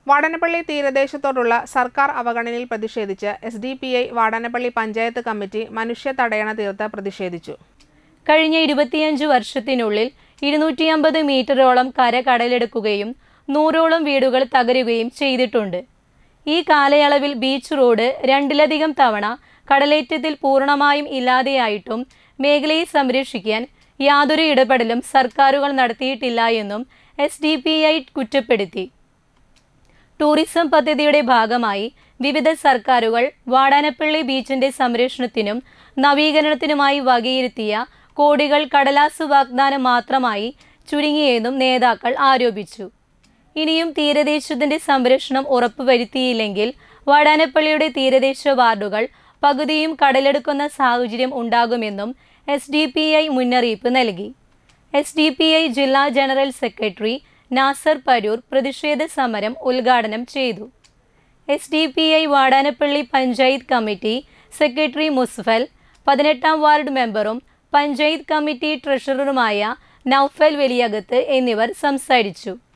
വാടനപ്പള്ളി തീരദേശത്തോടുള്ള സർക്കാർ അവഗണനയിൽ പ്രതിഷേധിച്ച് S D P I Vadanappally panchayat committee മനുഷ്യ തടയണ തീർത്ത് പ്രതിഷേധിച്ചു കഴിഞ്ഞ ഇരുപത്തിയഞ്ച് വർഷത്തിനുള്ളിൽ ഇരുന്നൂറ്റി അമ്പത് മീറ്ററോളം കര കടലെടുക്കുകയും നൂറോളം വീടുകൾ തകരുകയും ചെയ്തിട്ടുണ്ട് ഈ കാലയളവിൽ ബീച്ച് റോഡ് രണ്ടിലധികം തവണ കടലേറ്റത്തിൽ പൂർണ്ണമായും ഇല്ലാതെയായിട്ടും മേഖലയെ സംരക്ഷിക്കാൻ യാതൊരു ഇടപെടലും സർക്കാരുകൾ നടത്തിയിട്ടില്ല എന്നും എസ് ഡി പി ഐ കുറ്റപ്പെടുത്തി ടൂറിസം പദ്ധതിയുടെ ഭാഗമായി വിവിധ സർക്കാരുകൾ വാടാനപ്പള്ളി ബീച്ചിന്റെ സംരക്ഷണത്തിനും നവീകരണത്തിനുമായി വകയിരുത്തിയ കോടികൾ കടലാസ് വാഗ്ദാനം മാത്രമായി ചുരുങ്ങിയെന്നും നേതാക്കൾ ആരോപിച്ചു ഇനിയും തീരദേശത്തിന്റെ സംരക്ഷണം ഉറപ്പുവരുത്തിയില്ലെങ്കിൽ വാടാനപ്പള്ളിയുടെ തീരദേശ വാർഡുകൾ പകുതിയും കടലെടുക്കുന്ന സാഹചര്യം ഉണ്ടാകുമെന്നും എസ് ഡി പി ഐ മുന്നറിയിപ്പ് നൽകി എസ് ഡി പി ഐ ജില്ലാ ജനറൽ സെക്രട്ടറി നാസർ പരൂർ പ്രതിഷേധ സമരം ഉദ്ഘാടനം ചെയ്തു S D P I Vadanappally panchayat committee secretary Musfal പതിനെട്ടാം വാർഡ് മെമ്പറും പഞ്ചായത്ത് കമ്മിറ്റി ട്രഷററുമായ നൌഫൽ വലിയകത്ത് എന്നിവർ സംസാരിച്ചു